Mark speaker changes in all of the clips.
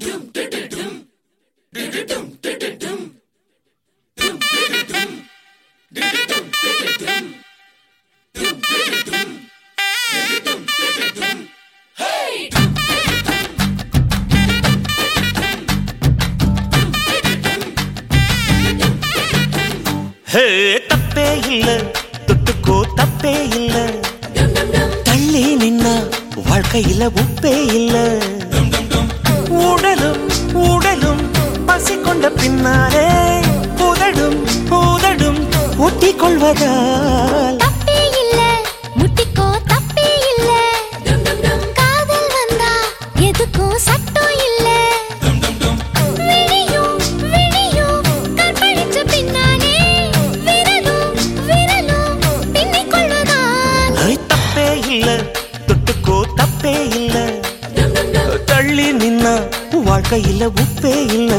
Speaker 1: ஹே தப்பே இல்ல தொட்டுக்கோ தப்பே இல்ல தள்ளி நின்னா வாழ்க்கையில உப்பே இல்ல உடலும் உடலும் பசி கொண்ட பின்னாலே உதடும் உதடும் ஒட்டிக் கொள்வதால்
Speaker 2: தப்பே இல்ல முட்டிக்கோ தப்பே இல்ல காதல் வந்தா எதுக்கும் சட்டம் இல்ல விழியும் விழியும் கற்பழிச்ச பின்னாலே விரலும் விரலும் பின்னிக் கொள்வதால்
Speaker 1: ஐ, தப்பே இல்ல தொட்டுக்கோ தப்பே இல்ல தள்ளி நின்னா வாழ்க்கையில உப்பே இல்ல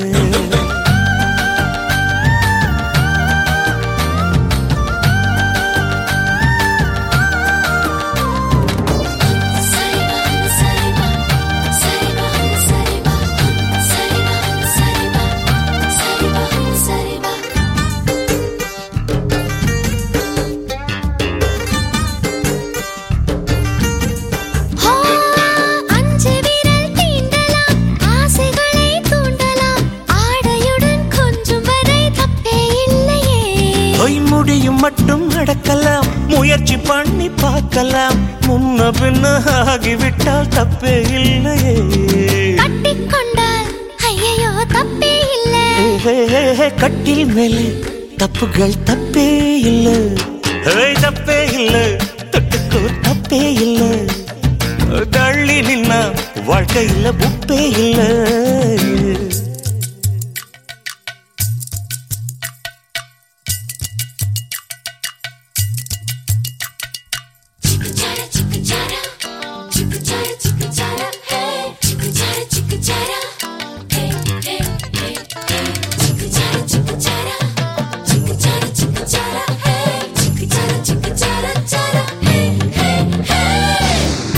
Speaker 2: சரிவா சரிவா சரிவா சரிவா சரிவா சரிவா சரிவா சரிவா ஹோ அஞ்சு விரல் தீண்டலாம் ஆசைகளை தூண்டலாம் ஆடையுடன் கொஞ்சம் வரை தப்பே இல்லையே
Speaker 1: பொய் முடியும் மட்டும் நடக்கலாம் முயற்சி பண்ணி பார்க்கலாம் முன்ன பின்ன ஆகிவிட்டால் தப்பே இல்லையே
Speaker 2: கட்டிக்கொண்டால் ஐயையோ தப்பே இல்லை
Speaker 1: ஹே, ஹே, ஹே, கட்டில் மேலே தப்புகள் தப்பே இல்ல ஏய், தப்பே இல்ல தொட்டுக்கோ தப்பே இல்ல தள்ளி நின்னா வாழ்க்கையில உப்பே இல்ல
Speaker 2: Chica-chara, chica-chara. Chica-chara, chica-chara. Hey. Chica-chara, chica-chara. Hey, hey, hey, hey. Chica-chara, chica-chara. Chica-chara, chica-chara. Hey. Chica-chara, chica-chara, chara. Hey, hey, hey.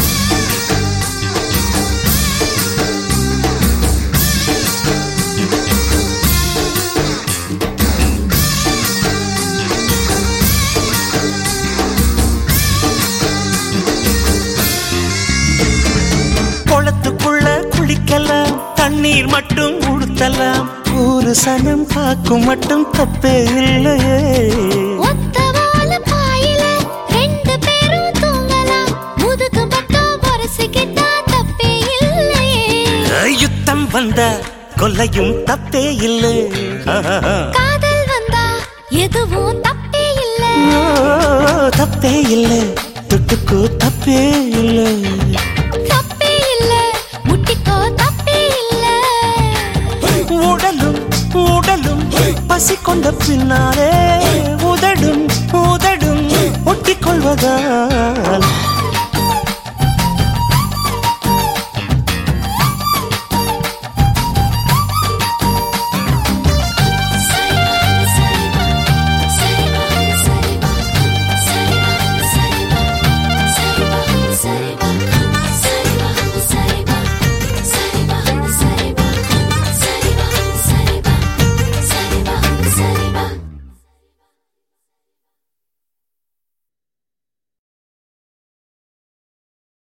Speaker 1: குளத்துக்குள்ள குளிக்கலாம் தண்ணீர் மட்டும் உடுத்தலாம் ஒரு சனம் காக்கும் மட்டும் தப்பே இல்லையே
Speaker 2: ஒத்த வாழ பாயில ரெண்டு பேரும் தூங்கலாம் முதுகு மட்டும் உரசிக்கிட்டா தப்பே இல்லையே
Speaker 1: யுத்தம் வந்த கொல்லையும் தப்பே இல்லை
Speaker 2: காதல் வந்தா எதுவும் தப்பே இல்ல
Speaker 1: தப்பே இல்லை தொட்டுக்கோ தப்பே இல்லை
Speaker 2: தப்பே இல்ல முட்டிக்கோ தப்பே இல்ல
Speaker 1: உடலும் உடலும் பசி கொண்ட பின்னாலே உதடும் உதடும் ஒட்டிக் கொள்வதால்